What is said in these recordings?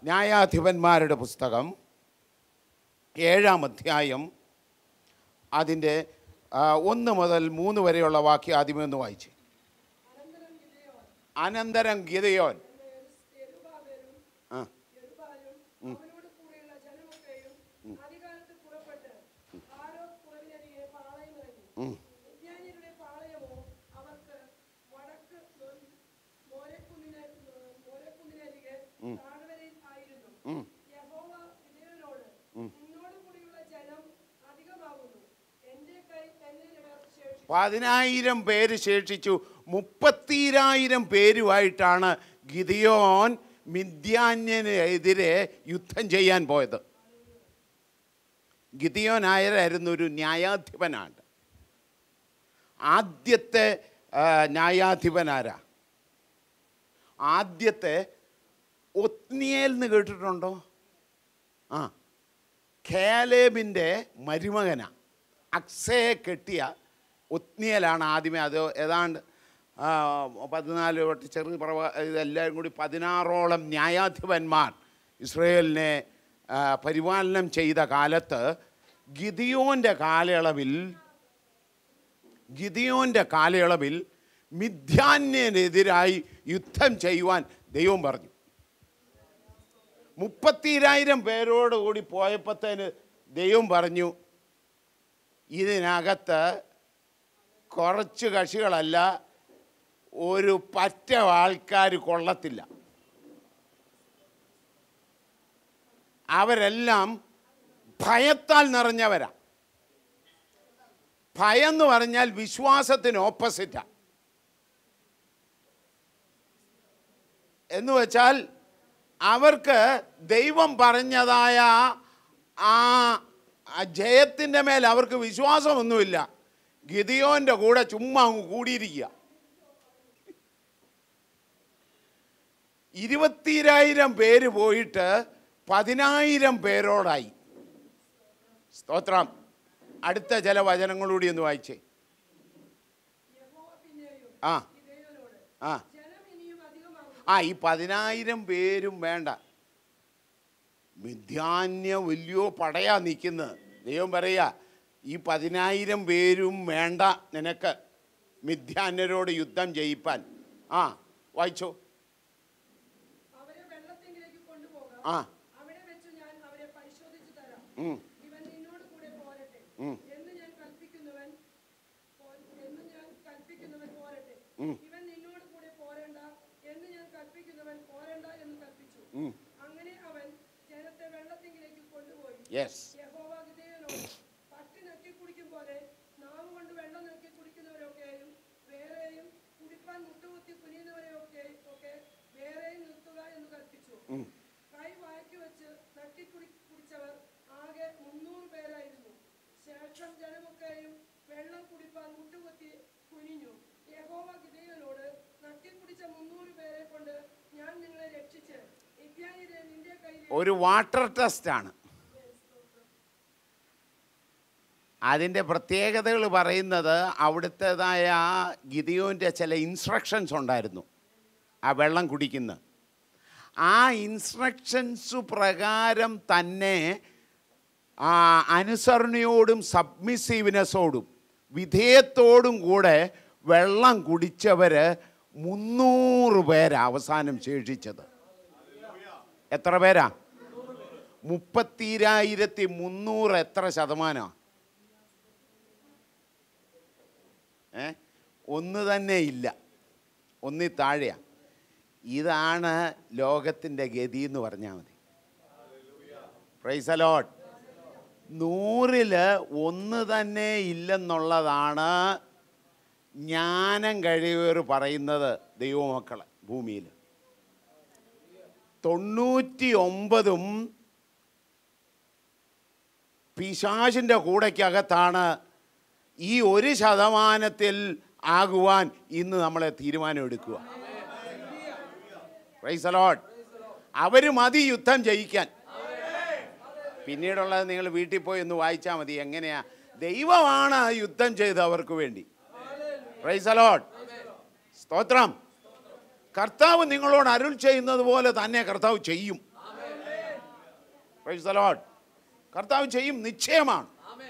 ന്യായാധിപന്മാരുടെ പുസ്തകം ഏഴാം അധ്യായം അതിൻ്റെ ആ, ഒന്ന് മുതൽ മൂന്ന് വരെയുള്ള വാക്യം ആദ്യമേ ഒന്ന് വായിച്ച് അനന്തരം ഗിതയോൻ ആ അവനോട് കൂടെയുള്ള ജനമൊക്കെയും അധികാരത്തിൽ പുറപ്പെട്ട് ആരോ കുറവിനരികെ പാളയമിറങ്ങി വിജ്ഞാനികളുടെ പാളയമോ അവർക്ക് വടക്ക് മോരക്കുന്നിന് മോരക്കുന്നിനരികെ താഴ്വരയിൽ ആയിരുന്നു യഹോവ വിജയനോട് നിന്നോട് കൂടിയുള്ള ജനം അധികമാകുന്നു എന്റെ കൈ എന്നെ ഇവർ ശേഷിച്ചു പതിനായിരം പേര് ശേഷിച്ചു മുപ്പത്തിരായിരം പേരുമായിട്ടാണ് ഗിദിയോൻ മിഥ്യാന്യനെതിരെ യുദ്ധം ചെയ്യാൻ പോയത് ഗിദിയോൻ ആയരായിരുന്നു ഒരു ന്യായാധിപനാണ് ആദ്യത്തെ ആ, ന്യായാധിപനാരാ ആദ്യത്തെ ഒത്നിയേൽ എന്ന് കേട്ടിട്ടുണ്ടോ ആ ഖേലേബിൻ്റെ മരുമകനാ അക്സയെ കെട്ടിയ ഒത്നിയലാണ് ആദ്യമേ അത് ഏതാണ്ട് ആ, പതിനാല് തൊട്ട് ചെറു പ്രവ ഇതെല്ലാവരും കൂടി പതിനാറോളം ന്യായാധിപന്മാർ ഇസ്രയേലിനെ ആ, പരിപാലനം ചെയ്ത കാലത്ത് ഗിദിയോൻ്റെ കാലയളവിൽ ഗിദിയോൻ്റെ കാലയളവിൽ മിഥ്യാന്യനെതിരായി യുദ്ധം ചെയ്യുവാൻ ദൈവം പറഞ്ഞു മുപ്പത്തിരായിരം പേരോട് കൂടി പോയപ്പോഴത്തേന് ദൈവം പറഞ്ഞു ഇതിനകത്ത് കുറച്ച് കക്ഷികളല്ല ഒരു പറ്റ ആൾക്കാർ കൊള്ളത്തില്ല അവരെല്ലാം ഭയത്താൽ നിറഞ്ഞവരാ ഭയം എന്ന് പറഞ്ഞാൽ വിശ്വാസത്തിന് ഓപ്പോസിറ്റാ എന്ന് വെച്ചാൽ അവർക്ക് ദൈവം പറഞ്ഞതായ ആ ആ ജയത്തിൻ്റെ മേൽ അവർക്ക് വിശ്വാസമൊന്നുമില്ല ഗിദിയോൻ്റെ കൂടെ ചുമ്മാ അങ്ങ് കൂടിയിരിക്കുക ഇരുപത്തിരായിരം പേര് പോയിട്ട് പതിനായിരം പേരോടായി സ്തോത്രം അടുത്ത ചില വചനങ്ങളൂടി ഒന്ന് വായിച്ചേ യഹോവ പിന്നെയും ആ വിധേയനോട് ആ ജനം ഇനിയും അധികമാകുന്നു ആ ഈ പതിനായിരം പേരും വേണ്ട മിഥ്യാന്യ വലിയോ പടയാ നിൽക്കുന്നത് ദൈവം പറയാ ഈ പതിനായിരം പേരും വേണ്ട നിനക്ക് മിഥ്യാന്യരോട് യുദ്ധം ചെയ്യിപ്പാൻ ആ വായിച്ചോ അവരെ വെള്ളത്തിങ്കിലേക്ക് കൊണ്ടുപോകാം ആ അവിടെ വെച്ച് ഞാൻ അവരെ പരിശോധിച്ചു തരാം ഉം, ഇവൻ നിന്നോട് കൂടെ പോരട്ടെ ഉം. എന്ന് ഞാൻ കൽപ്പിക്കുന്നവൻ പോ- എന്ന് ഞാൻ കൽപ്പിക്കുന്നവൻ പോരട്ടെ ഉം. ഇവൻ നിന്നോട് കൂടെ പോരണ്ട എന്ന് ഞാൻ കൽപ്പിക്കുന്നവൻ പോരണ്ട എന്ന് കൽപ്പിച്ചു ഉം. അങ്ങനെ അവൻ ജനത്തെ വെള്ളത്തിങ്കിലേക്ക് കൊണ്ടുപോയി യെസ് യഹോവ ഗിദെയോനോട് പട്ടി നക്കി കുടിക്കും പോലെ നാവ് കൊണ്ട് വെള്ളം നക്കി കുടിക്കുന്നവരൊക്കെയും വേറെയും കുടിപ്പാൻ മുട്ടുകുത്തി കുനിയുന്നവരെയൊക്കെ ഒക്കെ വേറെയും നിർത്തുക എന്ന് കൽപ്പിച്ചു കൈ വായ്ക്ക് വെച്ച് നക്കി കുടി കുടിച്ചവർ ആകെ മുന്നൂറ് പേരായിരുന്നു ശേഷം ജനമൊക്കെയും വെള്ളം കുടിപ്പാൻ മുട്ടുകുത്തി കുനിഞ്ഞു യഹോവ ഗിദെയോനോട് നക്കി കുടിച്ച മുന്നൂറ് പേരെ കൊണ്ട് ഞാൻ നിങ്ങളെ രക്ഷിച്ച് ഇത്യാനിരെ നിന്റെ കയ്യിൽ ഒരു വാട്ടർ ടെസ്റ്റാണ് അതിൻ്റെ പ്രത്യേകതകൾ പറയുന്നത് അവിടുത്തേതായ ഗിദിയോൻ്റെ ചില ഇൻസ്ട്രക്ഷൻസ് ഉണ്ടായിരുന്നു ആ വെള്ളം കുടിക്കുന്ന ആ ഇൻസ്ട്രക്ഷൻസ് പ്രകാരം തന്നെ ആ അനുസരണയോടും സബ്മിസീവ്നെസ്സോടും വിധേയത്തോടും കൂടെ വെള്ളം കുടിച്ചവർ മുന്നൂറ് പേരാ അവസാനം ശേഷിച്ചത് എത്ര പേരാ മുപ്പത്തിരായിരത്തി മുന്നൂറ് എത്ര ശതമാനമാണ് ഏ ഒന്ന് തന്നെ ഇല്ല ഒന്നി താഴെയാ ഇതാണ് ലോകത്തിൻ്റെ ഗതി എന്ന് പറഞ്ഞാൽ മതി പ്രൈസലോട്ട് നൂറിൽ ഒന്ന് തന്നെ ഇല്ലെന്നുള്ളതാണ് ജ്ഞാനം കഴിവർ പറയുന്നത് ദൈവമക്കളെ ഭൂമിയിൽ തൊണ്ണൂറ്റി ഒമ്പതും പിശാചിൻ്റെ കൂടയ്ക്കകത്താണ് ഈ ഒരു ശതമാനത്തിൽ ആകുവാൻ ഇന്ന് നമ്മളെ തീരുമാനമെടുക്കുക പ്രൈസലോട്ട് അവർ മതി യുദ്ധം ജയിക്കാൻ പിന്നീടുള്ളത് നിങ്ങൾ വീട്ടിൽ പോയി ഒന്ന് വായിച്ചാൽ മതി എങ്ങനെയാ ദൈവമാണ് യുദ്ധം ചെയ്ത് അവർക്ക് വേണ്ടി പ്രൈസലോട്ട് സ്തോത്രം കർത്താവ് നിങ്ങളോട് അരുൾ ചെയ്യുന്നത് പോലെ തന്നെ കർത്താവ് ചെയ്യും പ്രൈസ് ദ ലോർഡ് കർത്താവ് ചെയ്യും നിശ്ചയമാണ്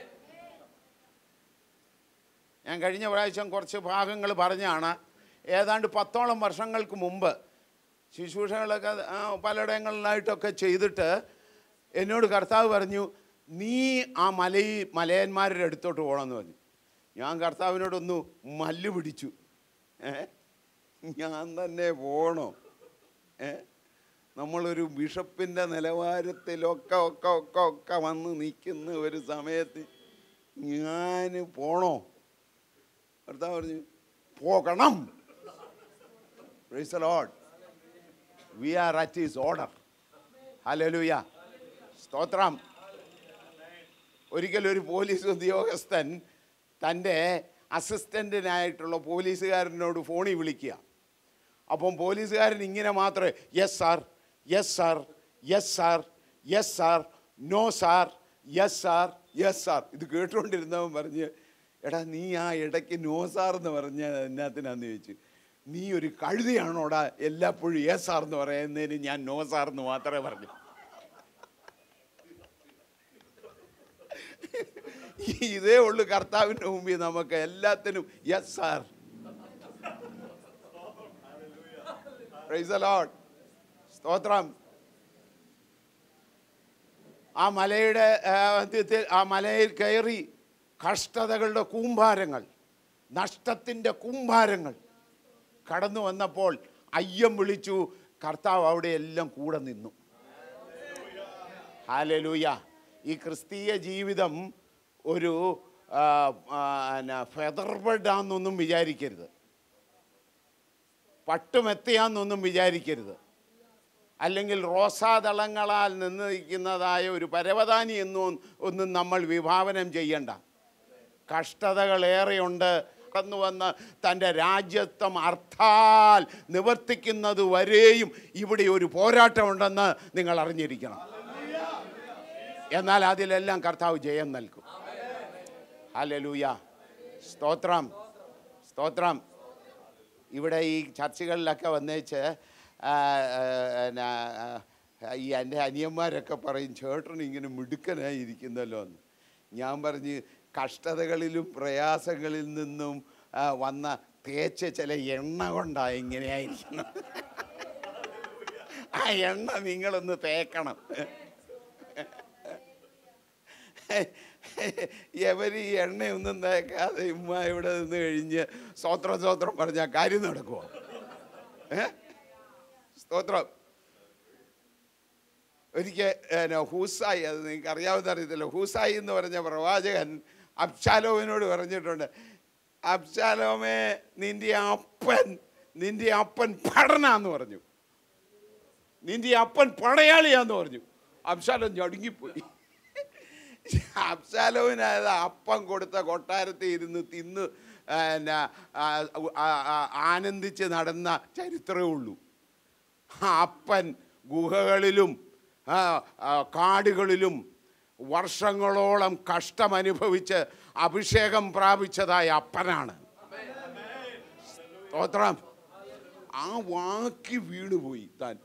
ഞാൻ കഴിഞ്ഞ പ്രാവശ്യം കുറച്ച് ഭാഗങ്ങൾ പറഞ്ഞാണ് ഏതാണ്ട് പത്തോളം വർഷങ്ങൾക്ക് മുമ്പ് ശുശ്രൂഷകളൊക്കെ ആ, പലയിടങ്ങളിലായിട്ടൊക്കെ ചെയ്തിട്ട് എന്നോട് കർത്താവ് പറഞ്ഞു നീ ആ മലയിൽ മലയന്മാരുടെ അടുത്തോട്ട് പോകണമെന്ന് പറഞ്ഞു ഞാൻ കർത്താവിനോടൊന്ന് മല്ല് പിടിച്ചു ഏ ഞാൻ തന്നെ പോകണോ ഏ നമ്മളൊരു ബിഷപ്പിൻ്റെ നിലവാരത്തിലൊക്കെ ഒക്കെ ഒക്കെ ഒക്കെ വന്ന് നിൽക്കുന്ന ഒരു സമയത്ത് ഞാൻ പോണോ കർത്താവ് പറഞ്ഞു പോകണം praise lord we are at his order hallelujah സ്തോത്രം ഒരിക്കൽ ഒരു പോലീസ് ഉദ്യോഗസ്ഥൻ തൻ്റെ അസിസ്റ്റൻറ്റിനായിട്ടുള്ള പോലീസുകാരനോട് ഫോണിൽ വിളിക്കുക അപ്പം പോലീസുകാരൻ ഇങ്ങനെ മാത്രമേ yes sir yes sir yes sir yes sir no sir yes sir yes sir ഇത് കേട്ടുകൊണ്ടിരുന്നവൻ പറഞ്ഞ് എടാ നീ ആ ഇടയ്ക്ക് നോ സാർ എന്ന് പറഞ്ഞ എന്നാത്തിനാന്ന് ചോദിച്ചു നീ ഒരു കഴുതിയാണോടാ എല്ലാപ്പോഴും യെസ് സാർ എന്ന് പറയുന്നതിന് ഞാൻ നോ സാർ എന്ന് മാത്രമേ പറഞ്ഞു ഇതേ ഉള്ളു കർത്താവിൻ്റെ മുമ്പിൽ നമുക്ക് എല്ലാത്തിനും യെസ് സാർ പ്രൈസ് ലോഡ് സ്തോത്രം ആ മലയുടെ ആ, അന്ത്യത്തിൽ ആ മലയിൽ കയറി കഷ്ടതകളുടെ കൂമ്പാരങ്ങൾ നഷ്ടത്തിൻ്റെ കൂമ്പാരങ്ങൾ കടന്നു വന്നപ്പോൾ അയ്യം വിളിച്ചു കർത്താവ് അവിടെ എല്ലാം കൂടെ നിന്നു ഹാലലൂയ ഈ ക്രിസ്തീയ ജീവിതം ഒരു ഫെദർബഡാന്നൊന്നും വിചാരിക്കരുത് പട്ടുമെത്തിയാന്നൊന്നും വിചാരിക്കരുത് അല്ലെങ്കിൽ റോസാദളങ്ങളാൽ നിന്ന് നിൽക്കുന്നതായ ഒരു പരവതാനി എന്നും ഒന്നും നമ്മൾ വിഭാവനം ചെയ്യണ്ട കഷ്ടതകളേറെയുണ്ട് കടന്നു വന്ന് തൻ്റെ രാജ്യത്വം അർത്ഥാൽ നിവർത്തിക്കുന്നത് വരെയും ഇവിടെ ഒരു പോരാട്ടമുണ്ടെന്ന് നിങ്ങൾ അറിഞ്ഞിരിക്കണം എന്നാൽ അതിലെല്ലാം കർത്താവ് ജയം നൽകും ഹലലൂയ സ്തോത്രം സ്തോത്രം ഇവിടെ ഈ ചർച്ചകളിലൊക്കെ വന്നേച്ച് ആ, ആ, എന്നാ, ആ, ഈ എൻ്റെ അനിയന്മാരൊക്കെ പറയും ചേട്ടൻ ഇങ്ങനെ മിടുക്കനായിരിക്കുന്നല്ലോ എന്ന് ഞാൻ പറഞ്ഞ് കഷ്ടതകളിലും പ്രയാസങ്ങളിൽ നിന്നും ആ, വന്ന തേച്ച ചില എണ്ണ കൊണ്ടാണ് ഇങ്ങനെയായിരിക്കണം ആ എണ്ണ നിങ്ങളൊന്ന് തേക്കണം എവര് ഈ എണ്ണയൊന്നും തേക്കാതെ ഉമ്മ ഇവിടെ നിന്ന് കഴിഞ്ഞ് സ്തോത്രം സ്തോത്രം പറഞ്ഞാൽ കാര്യം നടക്കുമോ ഏ സ്തോത്രം ഒരിക്കൽ ഹൂസായി അത് നിങ്ങൾക്ക് അറിയാവുന്ന അറിയത്തില്ല ഹൂസായി എന്ന് പറഞ്ഞ പ്രവാചകൻ അബ്ശാലോമിനോട് പറഞ്ഞിട്ടുണ്ട് അബ്ശാലോമേ നിന്റെ അപ്പൻ നിന്റെ അപ്പൻ പഠനാന്ന് പറഞ്ഞു നിന്റെ അപ്പൻ പടയാളിയാന്ന് പറഞ്ഞു അബ്ശാലോം ഞടുങ്ങിപ്പോയി അബ്ശാലോവിനത് അപ്പം കൊടുത്ത കൊട്ടാരത്തിൽ ഇരുന്ന് തിന്ന് ആ, എന്നാ, ആ, ആ, ആ, ആനന്ദിച്ച് നടന്ന ചരിത്രമേ ഉള്ളൂ ആ അപ്പൻ ഗുഹകളിലും ആ, ആ, കാടുകളിലും വർഷങ്ങളോളം കഷ്ടമനുഭവിച്ച് അഭിഷേകം പ്രാപിച്ചതായ അപ്പനാണ് സ്തോത്രം ആ വാക്കി വീണുപോയി താൻ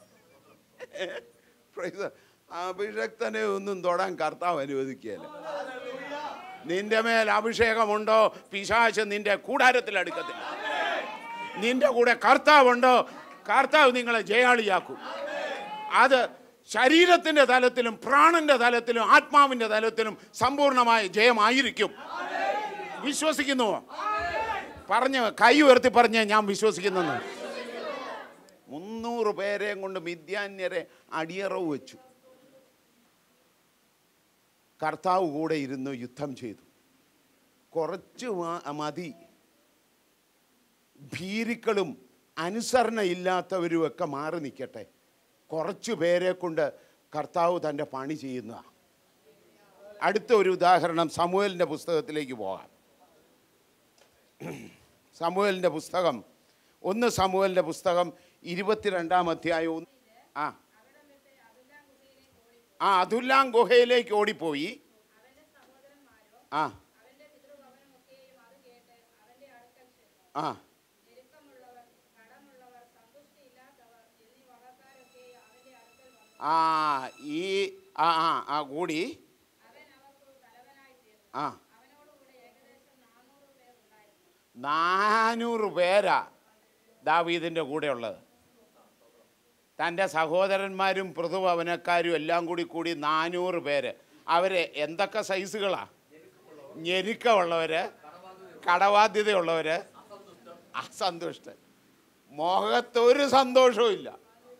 Praise the- അഭിഷക്തനെ ഒന്നും തൊടാൻ കർത്താവ് അനുവദിക്കുകയില്ല നിന്റെ മേൽ അഭിഷേകമുണ്ടോ പിശാച് നിന്റെ കൂടാരത്തിൽ അടുക്കത്തില്ല നിന്റെ കൂടെ കർത്താവുണ്ടോ കർത്താവ് നിങ്ങളെ ജയാളിയാക്കും അത് ശരീരത്തിന്റെ തലത്തിലും പ്രാണന്റെ തലത്തിലും ആത്മാവിന്റെ തലത്തിലും സമ്പൂർണമായ ജയമായിരിക്കും വിശ്വസിക്കുന്നുവോ പറഞ്ഞ് കൈ ഉയർത്തി പറഞ്ഞ് ഞാൻ വിശ്വസിക്കുന്നു മുന്നൂറ് പേരെയും കൊണ്ട് മിഥ്യാന്യരെ അടിയറവ് വെച്ചു കർത്താവ് കൂടെ ഇരുന്ന് യുദ്ധം ചെയ്തു കുറച്ച് മാ- മതി ഭീരുക്കളും അനുസരണയില്ലാത്തവരും ഒക്കെ മാറി നിൽക്കട്ടെ കുറച്ച് പേരെ കൊണ്ട് കർത്താവ് തൻ്റെ പണി ചെയ്യുന്ന അടുത്ത ഒരു ഉദാഹരണം സമൂഹലിൻ്റെ പുസ്തകത്തിലേക്ക് പോകാം സമൂഹലിൻ്റെ പുസ്തകം ഒന്ന് സമൂഹലിൻ്റെ പുസ്തകം ഇരുപത്തിരണ്ടാം അധ്യായം ഒന്ന് ആ ആ അതുല്ലാം ഗുഹയിലേക്ക് ഓടിപ്പോയി ആ ആ ആ ഈ ആ ആ ആ കൂടി ആ നാനൂറ് പേരാ ദാവീദിൻ്റെ കൂടെയുള്ളത് തൻ്റെ സഹോദരന്മാരും പൃഥുഭവനക്കാരും എല്ലാം കൂടി കൂടി നാനൂറ് പേര് അവർ എന്തൊക്കെ സൈസുകളാ ഞെരുക്കമുള്ളവർ കടബാധ്യതയുള്ളവർ അസന്തുഷ്ടൻ മുഖത്തൊരു സന്തോഷവും ഇല്ല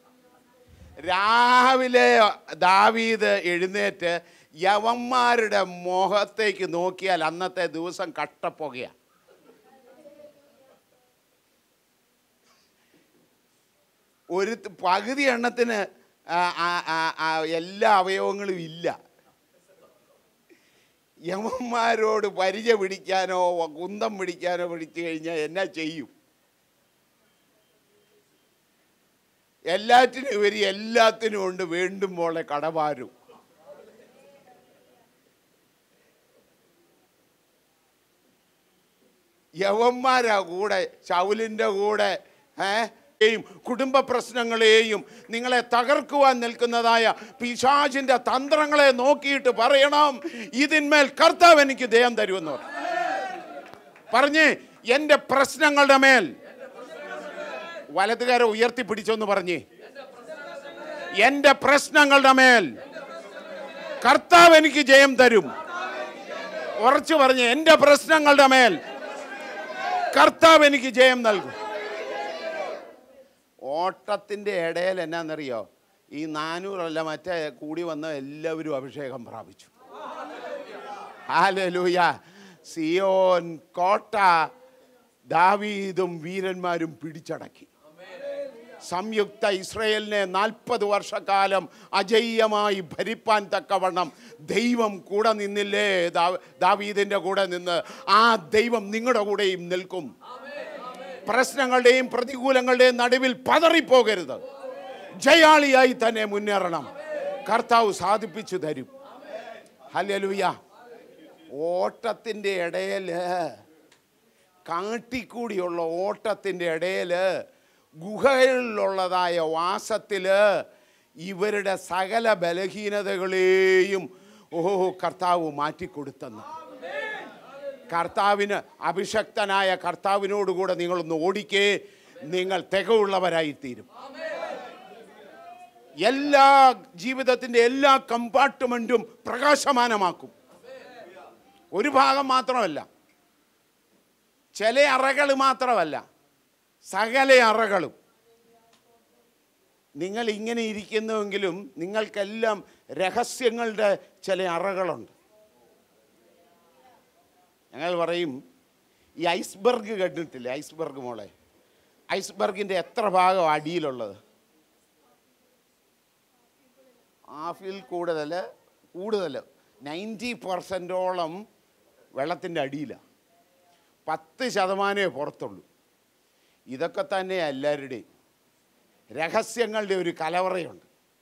രാവിലെ ദാവീദ് എഴുന്നേറ്റ് യവന്മാരുടെ മുഖത്തേക്ക് നോക്കിയാൽ അന്നത്തെ ദിവസം കട്ടപ്പുകയാണ് ഒരു ത- പകുതി എണ്ണത്തിന് ആ, ആ, ആ, ആ, എല്ലാ അവയവങ്ങളും ഇല്ല യമന്മാരോട് പരിചയ പിടിക്കാനോ കുന്തം പിടിക്കാനോ പിടിച്ചു കഴിഞ്ഞാൽ എന്നാ ചെയ്യും എല്ലാറ്റിനും ഇവർ എല്ലാത്തിനും കൊണ്ട് വേണ്ടും പോലെ കടവാരും യവന്മാരാ കൂടെ ശൗലിൻ്റെ കൂടെ ഏ യും കുടുംബ പ്രശ്നങ്ങളെയും നിങ്ങളെ തകർക്കുവാൻ നിൽക്കുന്നതായ പിശാചിന്റെ തന്ത്രങ്ങളെ നോക്കിയിട്ട് പറയണം ഇതിന്മേൽ കർത്താവ് എനിക്ക് ദയം തരുമെന്ന് പറഞ്ഞു പറഞ്ഞേ എൻ്റെ പ്രശ്നങ്ങളുടെ മേൽ വലതുകാരെ ഉയർത്തിപ്പിടിച്ചോന്ന് പറഞ്ഞേ എൻ്റെ പ്രശ്നങ്ങളുടെ മേൽ കർത്താവ് എനിക്ക് ജയം തരും ഉറച്ചു പറഞ്ഞ് എൻ്റെ പ്രശ്നങ്ങളുടെ മേൽ കർത്താവ് എനിക്ക് ജയം നൽകും ഓട്ടത്തിൻ്റെ ഇടയിൽ എന്നാന്നറിയോ ഈ നാനൂറല്ല മറ്റേ കൂടി വന്ന എല്ലാവരും അഭിഷേകം പ്രാപിച്ചു ഹാലലൂയ സിയോൻ കോട്ട ദാവീദും വീരന്മാരും പിടിച്ചടക്കി സംയുക്ത ഇസ്രയേലിനെ നാൽപ്പത് വർഷക്കാലം അജയ്യമായി ഭരിപ്പാൻ തക്കവണ്ണം ദൈവം കൂടെ നിന്നില്ലേ ദാ- ദാവീദിൻ്റെ കൂടെ നിന്ന് ആ ദൈവം നിങ്ങളുടെ കൂടെയും നിൽക്കും പ്രശ്നങ്ങളുടെയും പ്രതികൂലങ്ങളുടെയും നടുവിൽ പതറിപ്പോകരുത് ജയാളിയായി തന്നെ മുന്നേറണം കർത്താവ് സാധിപ്പിച്ചു തരും ഹല്ലേലൂയ ഓട്ടത്തിൻ്റെ ഇടയിൽ കാട്ടിക്കൂടിയുള്ള ഓട്ടത്തിൻ്റെ ഇടയിൽ ഗുഹകളിലുള്ളതായ വാസത്തിൽ ഇവരുടെ സകല ബലഹീനതകളെയും ഓ കർത്താവ് മാറ്റിക്കൊടുത്തെന്ന് കർത്താവിന് അഭിഷക്തനായ കർത്താവിനോടുകൂടെ നിങ്ങളൊന്ന് ഓടിക്കേ നിങ്ങൾ തികവുള്ളവരായിത്തീരും എല്ലാ ജീവിതത്തിൻ്റെ എല്ലാ കമ്പാർട്ട്മെൻറ്റും പ്രകാശമാനമാക്കും ഒരു ഭാഗം മാത്രമല്ല ചില അറകൾ മാത്രമല്ല സകല അറകളും നിങ്ങൾ ഇങ്ങനെ ഇരിക്കുന്നുവെങ്കിലും നിങ്ങൾക്കെല്ലാം രഹസ്യങ്ങളുടെ ചില അറകളുണ്ട് ഞങ്ങൾ പറയും ഈ ഐസ്ബർഗ് കണ്ടിട്ടില്ലേ ഐസ്ബർഗ് മോളെ ഐസ്ബർഗിൻ്റെ എത്ര ഭാഗം അടിയിലുള്ളത് ഹാഫിൽ കൂടുതൽ കൂടുതൽ നയൻറ്റി പെർസെൻറ്റോളം വെള്ളത്തിൻ്റെ അടിയിലാണ് പത്ത് ശതമാനമേ പുറത്തുള്ളൂ ഇതൊക്കെ തന്നെ എല്ലാവരുടെയും രഹസ്യങ്ങളുടെ ഒരു കലവറയുണ്ട്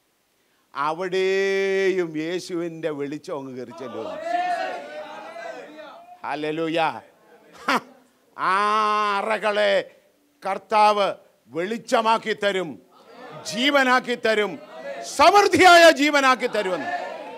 അവിടെയും യേശുവിൻ്റെ വെളിച്ചം അങ്ങ് കയറി ചെല്ലുന്നു ഹല്ലേലൂയ ഹ, ആ അറകളെ കർത്താവ് വെളിച്ചമാക്കി തരും ജീവനാക്കി തരും സമൃദ്ധിയായ ജീവനാക്കി തരുമെന്ന്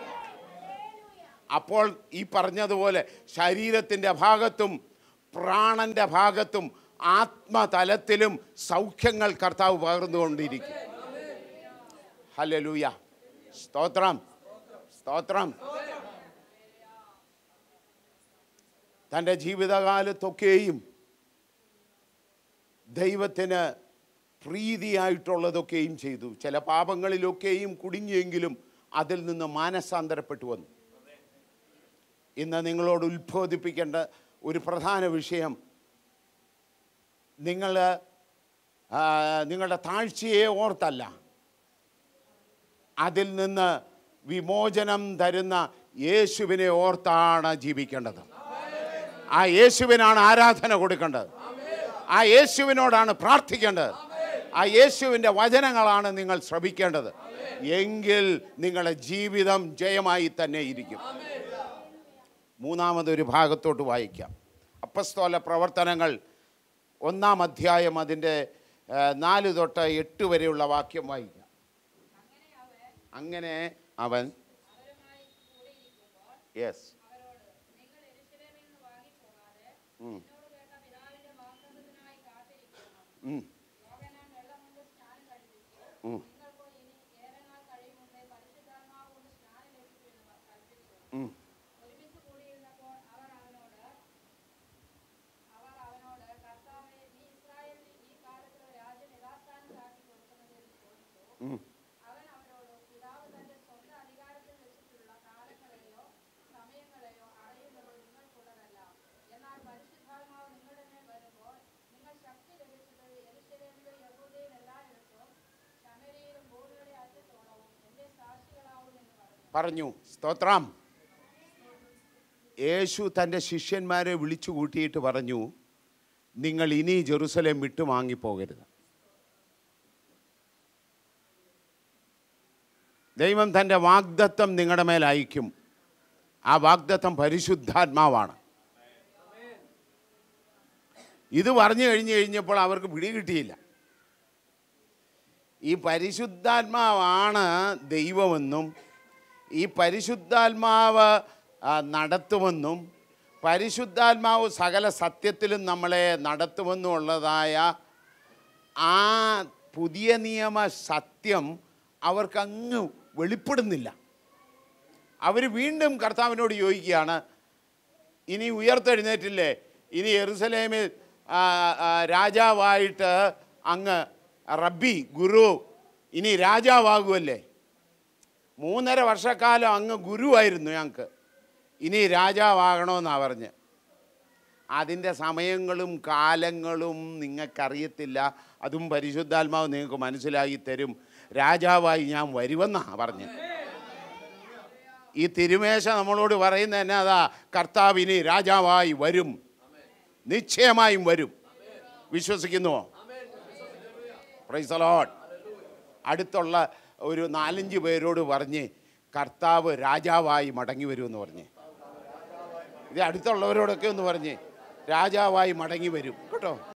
അപ്പോൾ ഈ പറഞ്ഞതുപോലെ ശരീരത്തിൻ്റെ ഭാഗത്തും പ്രാണന്റെ ഭാഗത്തും ആത്മതലത്തിലും സൗഖ്യങ്ങൾ കർത്താവ് പകർന്നുകൊണ്ടിരിക്കും ഹല്ലേലൂയ സ്തോത്രം സ്തോത്രം തൻ്റെ ജീവിതകാലത്തൊക്കെയും ദൈവത്തിന് പ്രീതിയായിട്ടുള്ളതൊക്കെയും ചെയ്തു ചില പാപങ്ങളിലൊക്കെയും കുടുങ്ങിയെങ്കിലും അതിൽ നിന്ന് മാനസാന്തരപ്പെട്ടു വന്നു ഇന്ന് നിങ്ങളോട് ഉത്ബോധിപ്പിക്കേണ്ട ഒരു പ്രധാന വിഷയം നിങ്ങൾ ആ, നിങ്ങളുടെ താഴ്ചയെ ഓർത്തല്ല അതിൽ നിന്ന് വിമോചനം തരുന്ന യേശുവിനെ ഓർത്താണ് ജീവിക്കേണ്ടത് ആ യേശുവിനാണ് ആരാധന കൊടുക്കേണ്ടത് ആ യേശുവിനോടാണ് പ്രാർത്ഥിക്കേണ്ടത് ആ യേശുവിൻ്റെ വചനങ്ങളാണ് നിങ്ങൾ ശ്രമിക്കേണ്ടത് എങ്കിൽ നിങ്ങളുടെ ജീവിതം ജയമായി തന്നെ ഇരിക്കും മൂന്നാമതൊരു ഭാഗത്തോട്ട് വായിക്കാം അപ്പസ്തോല പ്രവർത്തനങ്ങൾ ഒന്നാം അധ്യായം അതിൻ്റെ ആ, നാല് തൊട്ട് എട്ട് വരെയുള്ള വാക്യം വായിക്കാം അങ്ങനെ അവൻ യെസ് അവരോട് നിങ്ങൾ യെരൂശലേമിൽ നിന്ന് വാങ്ങിപ്പോകാതെ ഉം. എന്നോട് കേട്ട പിതാവിന്റെ വാഗ്ദത്തത്തിനായി കാത്തിരിക്കണം ഉം. യോഹന്നാൻ വെള്ളം കൊണ്ട് സ്നാനം കഴിപ്പിച്ചു ഉം. നിങ്ങൾക്ക് ഇനി ഏറെ നാൾ കഴിയും മുമ്പേ പരിശുദ്ധാത്മാവ് കൊണ്ട് സ്നാനം ലഭിക്കുമെന്ന് കൽപ്പിച്ചു ഉം. ഒരുമിച്ച് കൂടിയിരുന്നപ്പോൾ അവർ അവനോട് അവർ അവനോട് കർത്താവെ നീ ഇസ്രായേലിന് ഈ കാലത്ത് ഒരു രാജ്യം യഥാസ്ഥാനത്താക്കി കൊടുക്കുന്നതെന്ന് ചോദിച്ചു ഉം. അവൻ അവരോട് പിതാവ് തന്റെ സ്വന്തം അധികാരത്തിൽ വെച്ചിട്ടുള്ള കാലങ്ങളെയോ സമയങ്ങളെയോ അറിയുന്നത് നിങ്ങൾക്കുള്ളതല്ല എന്നാൽ പരിശുദ്ധാത്മാവ് നിങ്ങളുടെ മേൽ വരുമ്പോൾ നിങ്ങൾ ശക്തി ലഭിച്ചത് യെരൂശലേമിലും യഹൂദയിൽ എല്ലായിടത്തും ശമരിയിലും ഭൂമിയുടെ അറ്റത്തോളവും എന്റെ സാക്ഷികളാവും എന്ന് പറഞ്ഞു പറഞ്ഞു സ്തോത്രം യേശു തൻ്റെ ശിഷ്യന്മാരെ വിളിച്ചു കൂട്ടിയിട്ട് പറഞ്ഞു നിങ്ങൾ ഇനി ജെറുസലേം വിട്ടു വാങ്ങിപ്പോകരുത് ദൈവം തൻ്റെ വാഗ്ദത്തം നിങ്ങളുടെ മേൽ അയക്കും ആ വാഗ്ദത്തം പരിശുദ്ധാത്മാവാണ് ഇത് പറഞ്ഞു കഴിഞ്ഞു കഴിഞ്ഞപ്പോൾ അവർക്ക് പിടി കിട്ടിയില്ല ഈ പരിശുദ്ധാത്മാവാണ് ദൈവമെന്നും ഈ പരിശുദ്ധാത്മാവ് ആ, നടത്തുമെന്നും പരിശുദ്ധാത്മാവ് സകല സത്യത്തിലും നമ്മളെ നടത്തുമെന്നും ഉള്ളതായ ആ പുതിയ നിയമ സത്യം അവർക്കങ്ങ് വെളിപ്പെടുന്നില്ല അവർ വീണ്ടും കർത്താവിനോട് ചോദിക്കുകയാണ് ഇനി ഉയർത്തെഴുന്നേറ്റില്ലേ ഇനി യെറുസലേമിൽ ആ, ആ, രാജാവായിട്ട് അങ്ങ് റബ്ബി ഗുരു ഇനി രാജാവാകുമല്ലേ മൂന്നര വർഷക്കാലം അങ്ങ് ഗുരുവായിരുന്നു ഞങ്ങൾക്ക് ഇനി രാജാവാകണമെന്നാണ് പറഞ്ഞ് അതിൻ്റെ സമയങ്ങളും കാലങ്ങളും നിങ്ങൾക്കറിയത്തില്ല അതും പരിശുദ്ധാത്മാവ് നിങ്ങൾക്ക് മനസ്സിലാക്കി തരും രാജാവായി ഞാൻ വരുമെന്നാണ് പറഞ്ഞ് ഈ തിരുമേശ നമ്മളോട് പറയുന്ന തന്നെ അതാ കർത്താവിന് രാജാവായി വരും നിശ്ചയമായും വരും വിശ്വസിക്കുന്നുവോ പ്രൈസ് ലോഡ് അടുത്തുള്ള ഒരു നാലഞ്ച് പേരോട് പറഞ്ഞ് കർത്താവ് രാജാവായി മടങ്ങി വരുമെന്ന് പറഞ്ഞ് ഇത് അടുത്തുള്ളവരോടൊക്കെ ഒന്ന് പറഞ്ഞ് രാജാവായി മടങ്ങി വരും കേട്ടോ